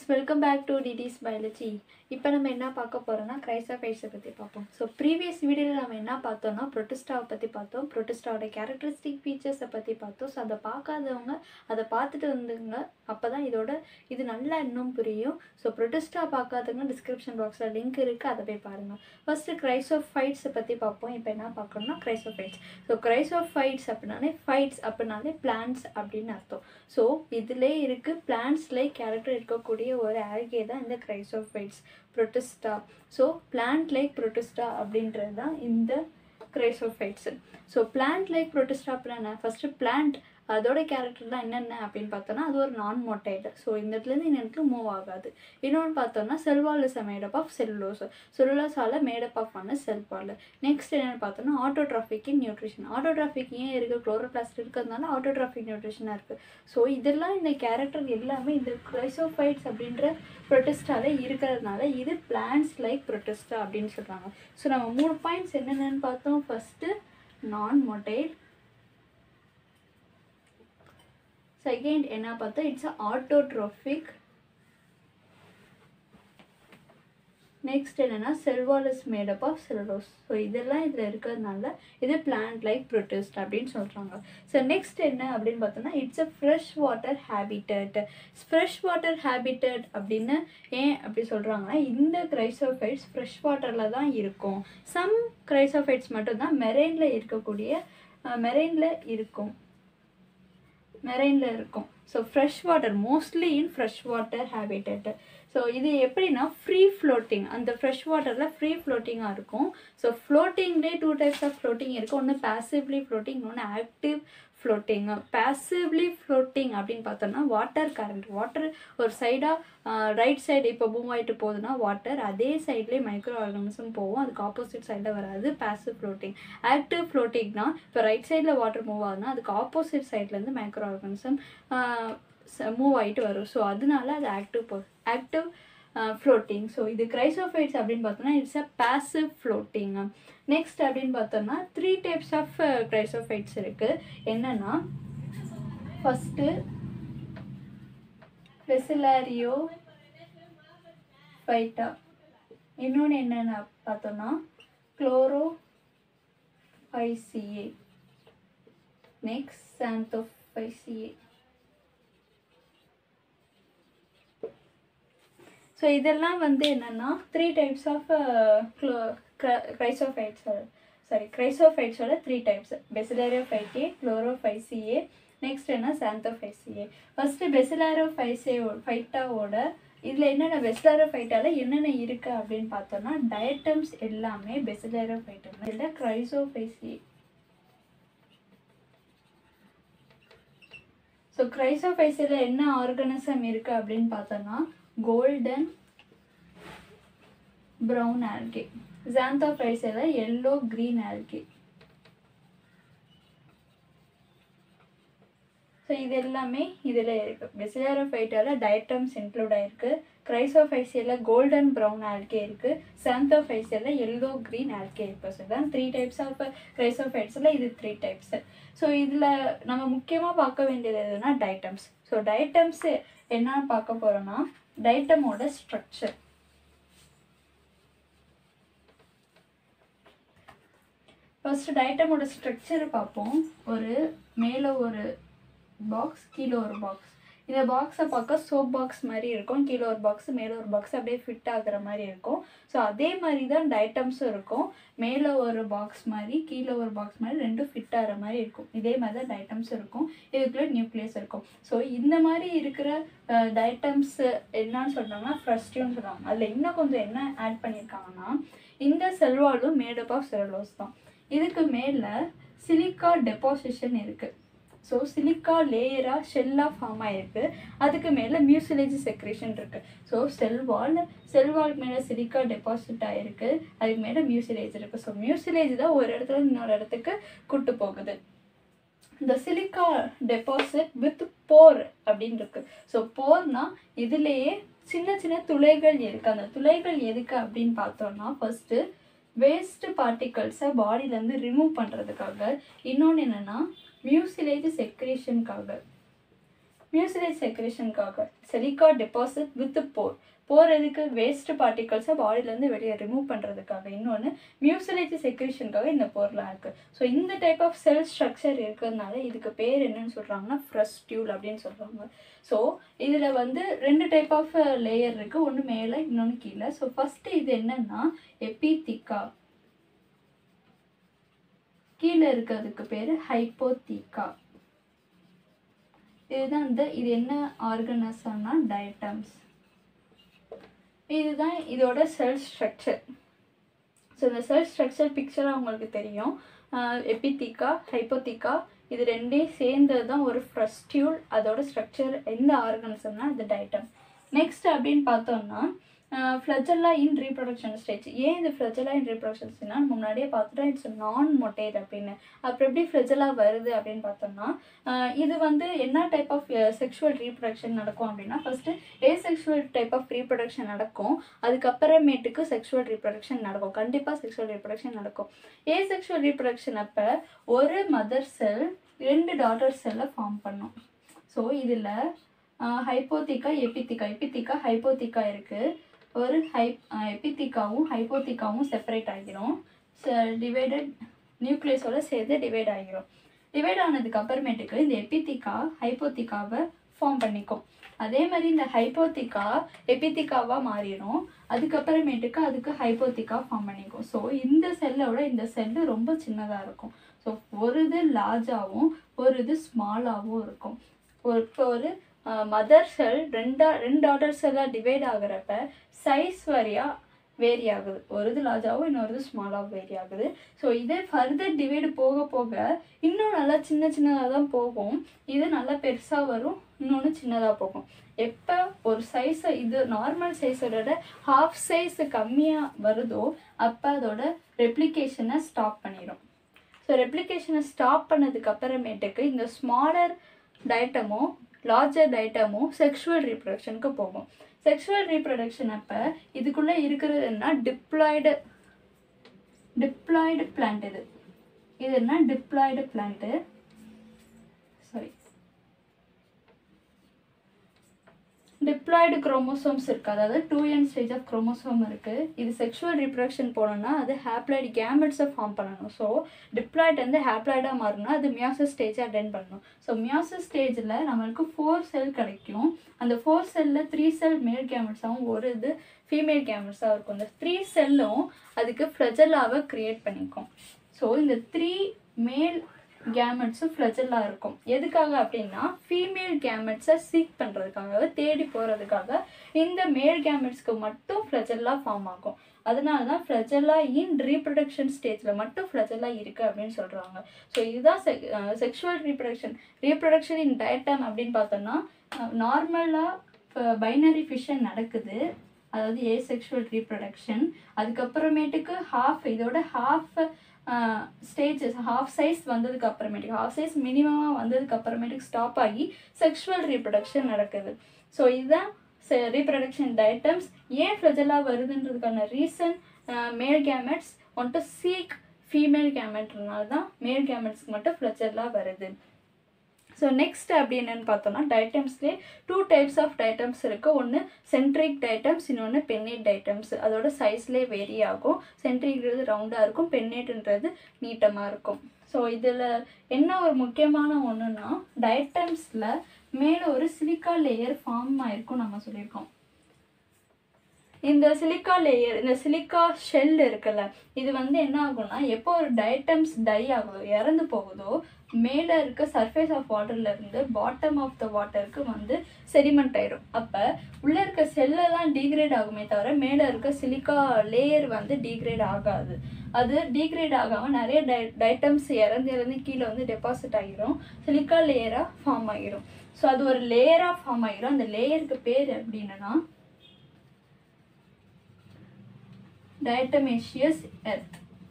welcome back to TT's biology இப்போ நம்ம என்ன பார்க்க போகிறோம்னா கிரைசோஃபைட்ஸை பற்றி பார்ப்போம் ஸோ ப்ரீவியஸ் வீடியோவில் நம்ம என்ன பார்த்தோம்னா ப்ரொட்டிஸ்டாவை பற்றி பார்த்தோம் ப்ரொட்டிஸ்டாவோட கேரக்டரிஸ்டிக் ஃபீச்சர்ஸை பற்றி பார்த்தோம் ஸோ அதை பார்க்காதவங்க அதை பார்த்துட்டு வந்துங்க அப்போ தான் இதோட இது நல்லா இன்னும் புரியும் ஸோ ப்ரொட்டிஸ்டா பார்க்காதவங்க டிஸ்கிரிப்ஷன் பாக்ஸில் லிங்க் இருக்குது அதை போய் பாருங்கள் ஃபஸ்ட்டு கிரைசோஃபைட்ஸை பற்றி பார்ப்போம் இப்போ என்ன பார்க்கணும்னா கிரைசோஃபைட்ஸ் ஸோ கிரைசோஃபைட்ஸ் அப்படின்னாலே ஃபைட்ஸ் அப்படின்னாலே பிளான்ஸ் அப்படின்னு அர்த்தம் ஸோ இதிலே இருக்குது பிளான்ட்ஸ்லேயே கேரக்டர் இருக்கக்கூடிய ஒரு ஆல்கே தான் இந்த chrysophytes protista so plant like protista அப்படின்றது தான் இந்த chrysophytes so plant like protista அப்படின்னா ஃபஸ்ட்டு பிளான்ட் அதோட கேரக்டர் தான் என்னென்ன அப்படின்னு பார்த்தோன்னா அது ஒரு நான் மொட்டைடு ஸோ இந்த இடத்துலேருந்து இந்த இடத்துல மூவ் ஆகாது இன்னொன்று பார்த்தோம்னா cell wall is made up of cellulose செல்லுலோஸால் மேடப் ஆஃப் ஆன செல்வால் நெக்ஸ்ட் என்னென்னு பார்த்தோம்னா ஆட்டோட்ராஃபிக் இன் நியூட்ரிஷன் ஆட்டோட்ராஃபிக் ஏன் இருக்குது குளோரோபிளாஸ்ட் இருக்கிறதுனால ஆட்டோட்ராஃபிக் நியூட்ரிஷனாக இருக்குது ஸோ இதெல்லாம் இந்த கேரக்டர் எல்லாமே இந்த கிரைசோஃபைட்ஸ் அப்படின்ற ப்ரொட்டஸ்டால இருக்கிறதுனால இது பிளான்ஸ் லைக் ப்ரொட்டஸ்டா அப்படின்னு சொல்கிறாங்க ஸோ நம்ம மூணு பாயிண்ட்ஸ் என்னென்னு பார்த்தோம் ஃபஸ்ட்டு நான் மொட்டைல் செகண்ட் என்ன பார்த்தா இட்ஸ் ஆட்டோட்ரோஃபிக் நெக்ஸ்ட் என்னென்னா cell wall is made up of cellulose so இதெல்லாம் இதில் இருக்கிறதுனால இது பிளான்ட் லைக் ப்ரொட்டிஸ்ட் அப்படின்னு சொல்கிறாங்க ஸோ நெக்ஸ்ட் என்ன அப்படின்னு பார்த்தோம்னா it's a fresh water habitat fresh water habitat அப்படின்னு ஏன் அப்படி சொல்கிறாங்கன்னா இந்த கிரைசோஃபைட்ஸ் ஃப்ரெஷ் வாட்டரில் தான் இருக்கும் சம் கிரைசோஃபைட்ஸ் மட்டும்தான் மெரெயினில் இருக்கக்கூடிய மெரெயினில் இருக்கும் மெரெயினில் இருக்கும் so fresh water mostly in fresh water habitat so இது எப்படின்னா ஃப்ரீ ஃப்ளோட்டிங் அந்த ஃப்ரெஷ் வாட்டரில் ஃப்ரீ ஃப்ளோட்டிங்காக இருக்கும் ஸோ ஃப்ளோட்டிங்லேயே டூ டைப்ஸ் ஆஃப் ஃப்ளோட்டிங் இருக்குது ஒன்று பேசிவ்லி ஃப்ளோட்டிங் இன்னொன்று ஆக்டிவ் ஃப்ளோட்டிங் பேசிவ்லி ஃப்ளோட்டிங் அப்படின்னு பார்த்தோம்னா வாட்டர் கரண்ட் வாட்டர் ஒரு சைடாக ரைட் சைடு இப்போ மூவ் ஆகிட்டு போகுதுன்னா வாட்டர் அதே சைட்லேயே மைக்ரோ ஆர்கனிசம் போகும் அதுக்கு ஆப்போசிட் சைடில் வராது பேசிவ் ஃப்ளோட்டிங் ஆக்டிவ் ஃப்ளோட்டிங்னா இப்போ ரைட் சைடில் வாட்டர் மூவ் ஆகுதுன்னா அதுக்கு ஆப்போசிட் சைட்லேருந்து மைக்ரோ ஆர்கனிசம் மூவ் ஆகிட்டு வரும் ஸோ அதனால அது ஆக்டிவ் போ ஆக்டிவ் ஃப்ளோட்டிங் ஸோ இது கிரைசோஃபைட்ஸ் அப்படின்னு பார்த்தோம்னா it's a passive floating next அப்படின்னு பார்த்தோம்னா த்ரீ டைப்ஸ் ஆஃப் கிரைசோஃபைட்ஸ் இருக்குது என்னென்னா ஃபஸ்ட்டு வெசிலாரியோ ஃபைட்டா இன்னொன்று என்னென்ன பார்த்தோம்னா chlorophyceae next xanthophyceae so இதெல்லாம் வந்து என்னென்னா த்ரீ டைப்ஸ் ஆஃப் க்ளோ கிரைசோஃபைட்ஸ் சாரி கிரைசோஃபைட்ஸோட three types bacillariophyta chlorophyceae next என்ன சாந்தோ ஃபைசிஏ ஃபஸ்ட்டு பெசிலாரோ ஃபைசே ஃபைட்டாவோட இதில் என்னென்ன பெசிலாரோ ஃபைட்டால என்னென்ன இருக்குது அப்படின்னு பார்த்தோம்னா டயட்டம்ஸ் எல்லாமே பெசிலாரோ ஃபைட்டம் இதில் கிரைசோஃபைசிஏ ஸோ கிரைசோஃபைசியில் என்ன ஆர்கனிசம் இருக்குது அப்படின்னு பார்த்தோம்னா கோல்டன் ப்ரௌன் ஆல்கே ஜாந்தோஃபைட்ஸில் எல்லோ க்ரீன் ஆல்கே ஸோ இது எல்லாமே இதில் இருக்குது பெசிலாரோஃபைட்டால் டயட்டம்ஸ் இன்க்ளூட் ஆகிருக்கு கிரைசோஃபைசியில் கோல்டன் ப்ரௌன் ஆல்கே இருக்குது சாந்தோஃபைசியில் எல்லோ க்ரீன் ஆல்கே இருக்குது ஸோ இதான் த்ரீ டைப்ஸ் ஆஃப் கிரைசோஃபைட்ஸில் இது த்ரீ டைப்ஸு ஸோ இதில் நம்ம முக்கியமாக பார்க்க வேண்டியது எதுனா டயட்டம்ஸ் ஸோ டயட்டம்ஸு என்னன்னு பார்க்க போகிறோன்னா டைட்டமோட ஸ்ட்ரக்சர் ஃபர்ஸ்ட் டைட்டமோட ஸ்ட்ரக்சர் பார்ப்போம் ஒரு மேலே ஒரு பாக்ஸ் கீழே ஒரு பாக்ஸ் இந்த பாக்ஸை பார்க்க சோப் பாக்ஸ் மாதிரி இருக்கும் கீழே ஒரு பாக்ஸ் மேலே ஒரு பாக்ஸ் அப்படியே ஃபிட் ஆகுற மாதிரி இருக்கும் ஸோ அதே மாதிரி தான் டைட்டம்ஸும் இருக்கும் மேலே ஒரு பாக்ஸ் மாதிரி கீழே ஒரு பாக்ஸ் மாதிரி ரெண்டும் ஃபிட் ஆகிற மாதிரி இருக்கும் இதே மாதிரி தான் டைட்டம்ஸ் இருக்கும் இதுக்குள்ளே நியூக்ளியஸ் இருக்கும் ஸோ இந்த மாதிரி இருக்கிற டைட்டம்ஸ் என்னன்னு சொல்கிறாங்கன்னா ஃபர்ஸ்ட்யூன்னு சொல்கிறாங்க அதில் இன்னும் கொஞ்சம் என்ன ஆட் பண்ணியிருக்காங்கன்னா இந்த செல்வாலும் மேடப் ஆஃப் செல்வால்ஸ் தான் இதுக்கு மேலே சிலிக்கா டெபாசிஷன் இருக்குது ஸோ சிலிக்கா லேயராக ஷெல்லாக ஃபார்ம் ஆகிருக்கு அதுக்கு மேலே மியூசிலேஜ் செக்ரேஷன் இருக்குது ஸோ செல்வால் செல்வால் மேலே சிலிக்கா டெபாசிட் ஆகிருக்கு அதுக்கு மேலே மியூசிலேஜ் இருக்குது ஸோ மியூசிலேஜ் தான் ஒரு இடத்துல இன்னொரு இடத்துக்கு கூட்டு போகுது இந்த சிலிக்கா டெபாசிட் வித் போர் அப்படின்னு இருக்கு ஸோ போர்னா இதுலேயே சின்ன சின்ன துளைகள் இருக்குது அந்த துளைகள் எதுக்கு அப்படின்னு பார்த்தோம்னா ஃபஸ்ட்டு வேஸ்ட் பார்ட்டிகல்ஸை பாடியிலேருந்து ரிமூவ் பண்ணுறதுக்காக இன்னொன்று என்னென்னா மியூசிலேஜ் செக்ரேஷனுக்காக மியூசிலேஜ் செக்ரேஷனுக்காக silica deposit with pore pore எதுக்கு வேஸ்ட் பார்ட்டிகல்ஸை பாடியிலேருந்து வெளியே ரிமூவ் பண்ணுறதுக்காக இன்னொன்று மியூசிலேஜ் செக்ரேஷனுக்காக இந்த போர்லாம் இருக்குது ஸோ இந்த டைப் ஆஃப் செல் ஸ்ட்ரக்சர் இருக்கிறதுனால இதுக்கு பேர் என்னன்னு சொல்கிறாங்கன்னா ஃப்ரஸ்டியூல் அப்படின்னு சொல்கிறாங்க ஸோ இதில் வந்து ரெண்டு டைப் ஆஃப் லேயர் இருக்குது ஒன்று மேலே இன்னொன்று கீழே ஸோ ஃபஸ்ட்டு இது என்னன்னா எபிதிக்கா கீழே இருக்கிறதுக்கு பேர் ஹைப்போதீக்கா இதுதான் இந்த இது என்ன ஆர்கனசம்னா டயட்டம்ஸ் இதுதான் இதோட செல் ஸ்ட்ரக்சர் ஸோ இந்த செல் ஸ்ட்ரக்சர் பிக்சராக உங்களுக்கு தெரியும் எபித்திக்கா ஹைப்போத்திக்கா இது ரெண்டையும் சேர்ந்தது தான் ஒரு ஃப்ரஸ்டியூல் அதோட ஸ்ட்ரக்சர் எந்த ஆர்கனிசம்னா இது டைட்டம் நெக்ஸ்ட் அப்படின்னு பார்த்தோம்னா ஃப்ளஜல்லா இன் ரீப்ரொடக்ஷன் ஸ்டேஜ் ஏன் இது ஃப்ளஜல்லா இன் ரீப்ரொடக்ஷன் ஸ்டேஜ்னா நம்ம முன்னாடியே பார்த்துட்டோம் இட்ஸ் நான் மொட்டேட் அப்படின்னு அப்புறம் எப்படி ஃப்ளஜல்லா வருது அப்படின்னு பார்த்தோம்னா ஆஹ் இது வந்து என்ன டைப் ஆஃப் செக்ஷுவல் ரீப்ரொடக்ஷன் நடக்கும் அப்படின்னா first asexual type of reproduction நடக்கும் அதுக்கப்புறமேட்டுக்கு செக்ஷுவல் ரீப்ரொடக்ஷன் நடக்கும் கண்டிப்பாக செக்ஷுவல் ரீப்ரொடக்ஷன் நடக்கும் ஏசெக்ஷுவல் ரீப்ரொடக்ஷன் அப்போ ஒரு மதர் செல் ரெண்டு டாட்டர் செல்லை ஃபார்ம் பண்ணும் ஸோ இதில் ஹைப்போத்திக்கா எபித்திக்கா எபித்திக்கா ஹைப்போத்திக்கா இருக்குது ஒரு ஹை எபித்திக்காவும் ஹைப்போத்திக்காவும் செப்பரேட் ஆகிரும் டிவைடட் நியூக்ளியஸோட சேர்த்து டிவைட் ஆகிரும் டிவைட் ஆனதுக்கு அப்புறமேட்டுக்கு இந்த எபித்திக்கா ஹைப்போத்திக்காவை ஃபார்ம் பண்ணிக்கும் அதே மாதிரி இந்த ஹைப்போத்திக்கா எபித்திக்காவாக மாறிடும் அதுக்கப்புறமேட்டுக்கு அதுக்கு ஹைப்போத்திக்கா ஃபார்ம் பண்ணிக்கும் ஸோ இந்த செல்லோட இந்த செல்லு ரொம்ப சின்னதாக இருக்கும் ஸோ ஒரு இது லார்ஜாகவும் ஒரு இது ஸ்மாலாகவும் இருக்கும் ஒரு இப்போ ஒரு மதர் செல் ரெண்டா ரெண்டு டாட்டர் செல்லாக டிவைட் ஆகுறப்ப சைஸ் வரியாக வேரி ஆகுது ஒரு இது லார்ஜாகவும் இன்னொரு இது ஸ்மாலாகவும் வேரி ஆகுது ஸோ இதே ஃபர்தர் டிவைடு போக போக இன்னும் நல்லா சின்ன சின்னதாக தான் போகும் இது நல்லா பெருசாக வரும் இன்னொன்று சின்னதாக போகும் எப்போ ஒரு சைஸை இது நார்மல் சைஸோட ஹாஃப் சைஸ் கம்மியாக வருதோ அப்போ அதோட ரெப்ளிகேஷனை ஸ்டாப் பண்ணிடும் ஸோ ரெப்ளிகேஷனை ஸ்டாப் பண்ணதுக்கு அப்புறமேட்டுக்கு இந்த ஸ்மாலர் டைட்டமோ லார்ஜர் டைட்டமும் செக்ஷுவல் ரீப்ரொடக்ஷனுக்கு போகும் செக்ஷுவல் ரீப்ரொடக்ஷன் அப்போ இதுக்குள்ளே இருக்கிறது என்ன டிப்ளாய்டு டிப்ளாய்டு பிளான்ட் இது இது என்ன diploid plant sorry diploid chromosomes இருக்குது அதாவது two n stage of chromosome இருக்குது இது செக்ஷுவல் ரீப்ரொடக்ஷன் போனோம்னா அது ஹேப்ளாய்டு கேமெட்ஸை ஃபார்ம் பண்ணணும் ஸோ டிப்ளாய்டு வந்து ஹேப்ளாய்டாக மாறணும்னா அது மியாசிஸ் ஸ்டேஜை அட்டென்ட் பண்ணணும் ஸோ மியாசிஸ் ஸ்டேஜில் நம்மளுக்கு ஃபோர் செல் கிடைக்கும் அந்த ஃபோர் செல்லில் த்ரீ செல் மேல் கேமெட்ஸாகவும் ஒரு இது ஃபீமேல் கேமெட்ஸாக இருக்கும் இந்த த்ரீ செல்லும் அதுக்கு ஃப்ளஜல்லாவை க்ரியேட் பண்ணிக்கும் ஸோ இந்த த்ரீ மேல் கேமெட்ஸும் ஃப்ளஜல்லாக இருக்கும் எதுக்காக அப்படின்னா ஃபீமேல் கேமெட்ஸை சீக் பண்ணுறதுக்காக தேடி போகிறதுக்காக இந்த மேல் கேமெட்ஸ்க்கு மட்டும் ஃப்ளஜல்லா ஃபார்ம் ஆகும் அதனால தான் ஃப்ளஜல்லா இன் ரீப்ரொடக்ஷன் ஸ்டேஜில் மட்டும் ஃப்ளஜல்லா இருக்குது அப்படின்னு சொல்கிறாங்க ஸோ இதுதான் செக் sexual reproduction reproduction in diatom அப்படின்னு பார்த்தோம்னா நார்மலாக பைனரி ஃபிஷன் நடக்குது அதாவது ஏ செக்ஷுவல் ரீப்ரொடக்ஷன் அதுக்கப்புறமேட்டுக்கு ஹாஃப் இதோட ஹாஃப் ஸ்டேஜஸ் ஹாஃப் சைஸ் வந்ததுக்கு அப்புறமேட்டுக்கு ஹாஃப் சைஸ் மினிமமாக வந்ததுக்கு அப்புறமேட்டுக்கு ஸ்டாப் ஆகி செக்ஷுவல் ரீப்ரொடக்ஷன் நடக்குது ஸோ இதுதான் ரீப்ரொடக்ஷன் டயட்டம்ஸ் ஏன் ஃப்ளஜலா வருதுன்றதுக்கான reason male gametes want to seek female கேமெட்னால தான் மேல் கேமெட்ஸ்க்கு மட்டும் ஃப்ளஜலா வருது ஸோ நெக்ஸ்ட் அப்படி என்னென்னு பார்த்தோம்னா டைட்டம்ஸ்லேயே டூ டைப்ஸ் ஆஃப் டைட்டம்ஸ் இருக்குது ஒன்று சென்ட்ரிக் டைட்டம்ஸ் இன்னொன்று பென்னேட் டைட்டம்ஸ் அதோட சைஸ்லேயே வேரி ஆகும் சென்ட்ரிக்கிறது ரவுண்டாக இருக்கும் பென்னேட்டுன்றது நீட்டமாக இருக்கும் ஸோ இதில் என்ன ஒரு முக்கியமான ஒன்றுனா டைட்டம்ஸில் மேலே ஒரு சிலிக்கா லேயர் ஃபார்ம் ஆயிருக்கும் நம்ம சொல்லியிருக்கோம் இந்த சிலிக்கா லேயர் இந்த சிலிக்கா ஷெல் இருக்குல்ல இது வந்து என்ன ஆகும்னா எப்போ ஒரு டைட்டம்ஸ் டை ஆகுதோ இறந்து போகுதோ மேலே இருக்க சர்ஃபேஸ் ஆஃப் வாட்டர்ல இருந்து பாட்டம் ஆஃப் த வாட்டருக்கு வந்து செடிமெண்ட் ஆயிடும் அப்போ உள்ளே இருக்க செல்லெல்லாம் டீக்ரேட் ஆகுமே தவிர மேலே இருக்க சிலிக்கா லேயர் வந்து டீக்ரேட் ஆகாது அது டீக்ரேட் ஆகாமல் நிறைய டை டைட்டம்ஸ் இறந்து இறந்து கீழே வந்து டெபாசிட் ஆகிரும் சிலிக்கா லேயராக ஃபார்ம் ஆகிரும் ஸோ அது ஒரு லேயராக ஃபார்ம் ஆகிரும் அந்த லேயருக்கு பேர் எப்படின்னா diatomaceous earth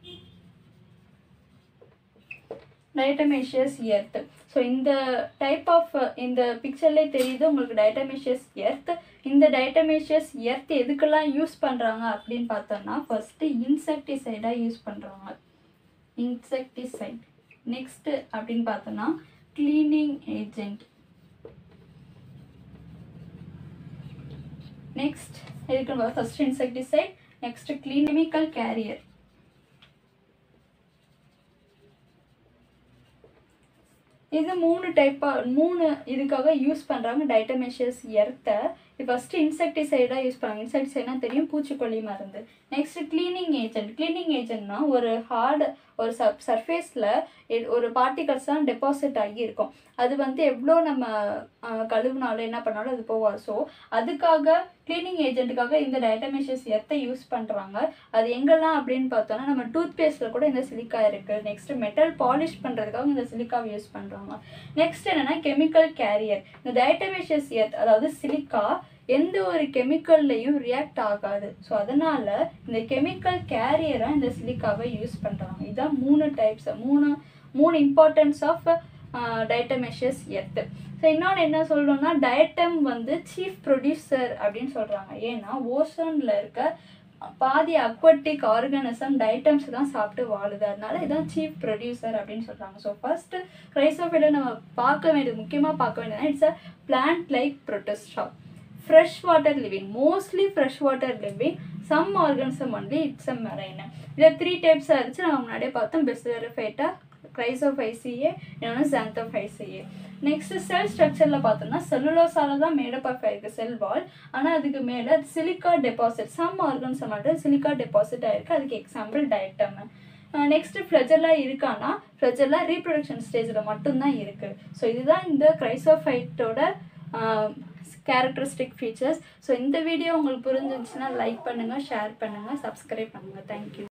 diatomaceous earth so இந்த டைப் ஆஃப் இந்த பிக்சர்லேயே தெரியுது உங்களுக்கு diatomaceous earth இந்த diatomaceous earth எதுக்கெல்லாம் யூஸ் பண்ணுறாங்க அப்படின்னு பார்த்தோம்னா ஃபஸ்ட்டு இன்செக்டிசைடாக யூஸ் பண்ணுறாங்க இன்செக்டிசைட் நெக்ஸ்ட்டு அப்படின்னு பார்த்தோன்னா க்ளீனிங் ஏஜென்ட் நெக்ஸ்ட் இதுக்கு first insecticide next clinical carrier இது மூணு டைப்பாக மூணு இதுக்காக யூஸ் பண்ணுறாங்க டைட்டமேஷியஸ் எர்த்தை ஃபஸ்ட்டு இன்செக்டிசைடாக யூஸ் பண்ணுவாங்க இன்செக்டிசைட்னா தெரியும் பூச்சிக்கொல்லி மருந்து நெக்ஸ்ட் க்ளீனிங் ஏஜென்ட் க்ளீனிங் ஏஜென்ட்னா ஒரு ஹார்டு ஒரு சப் சர்ஃபேஸில் ஒரு பார்ட்டிகல்ஸ் தான் டெபாசிட் ஆகி இருக்கும் அது வந்து எவ்வளோ நம்ம அஹ், கழுவுனாலும் என்ன பண்ணாலும் அது போகாது ஸோ அதுக்காக க்ளீனிங் ஏஜென்ட்டுக்காக இந்த டைட்டமேஷியஸ் எர்த்தை யூஸ் பண்ணுறாங்க அது எங்கெல்லாம் அப்படின்னு பார்த்தோன்னா நம்ம டூத் பேஸ்ட்டில் கூட இந்த சிலிக்கா இருக்குது நெக்ஸ்ட் மெட்டல் பாலிஷ் பண்ணுறதுக்காக இந்த சிலிக்காவை யூஸ் பண்ணுறாங்க நெக்ஸ்ட் என்னென்னா கெமிக்கல் கேரியர் இந்த டைட்டமேஷியஸ் எர்த் அதாவது சிலிக்கா எந்த ஒரு கெமிக்கல்லையும் ரியாக்ட் ஆகாது ஸோ அதனால் இந்த கெமிக்கல் கேரியராக இந்த சிலிக்காவை யூஸ் பண்ணுறாங்க இதான் மூணு டைப்ஸ் மூணு மூணு importance of diatomaceous earth so இன்னொன்று என்ன சொல்லணும்னா டயட்டம் வந்து சீஃப் ப்ரொடியூசர் அப்படின்னு சொல்கிறாங்க ஏன்னா ஓசோனில் இருக்க பாதி அக்வட்டிக் ஆர்கானிசம் டைட்டம்ஸ் தான் சாப்பிட்டு வாழுது அதனால இதான் சீஃப் ப்ரொடியூசர் அப்படின்னு சொல்கிறாங்க ஸோ ஃபர்ஸ்ட் கிரைசோஃபில நம்ம பார்க்க வேண்டியது முக்கியமாக பார்க்க வேண்டியதுனா it's a plant like protista fresh water living mostly fresh water living some organism only it's a marine இதில் த்ரீ டைப்ஸாக இருந்துச்சு நம்ம முன்னாடியே பார்த்தோம் பெஸ்டரிஃபைட்டா கிரைசோஃபைசியே இன்னொன்று ஜாந்தோஃபைசியே நெக்ஸ்ட் செல் ஸ்ட்ரக்சரில் பார்த்தோம்னா செல்லுலோஸால தான் மேடப் ஆஃப் ஆயிருக்கு செல் வால் ஆனால் அதுக்கு மேலே சிலிக்கா டெபாசிட் சம் ஆர்கன்ஸ் மட்டும் சிலிக்கா டெபாசிட் ஆயிருக்கு அதுக்கு எக்ஸாம்பிள் டயட்டம் நெக்ஸ்ட் ஃப்ளஜெல்லா இருக்கான்னா ஃப்ளஜெல்லா ரீப்ரொடக்ஷன் ஸ்டேஜில் மட்டும்தான் இருக்குது ஸோ இதுதான் இந்த கிரைசோஃபைட்டோட கேரக்டரிஸ்டிக் ஃபீச்சர்ஸ் ஸோ இந்த வீடியோ உங்களுக்கு புரிஞ்சிருந்துச்சுன்னா லைக் பண்ணுங்கள் ஷேர் பண்ணுங்கள் சப்ஸ்கிரைப் பண்ணுங்கள் தேங்க்யூ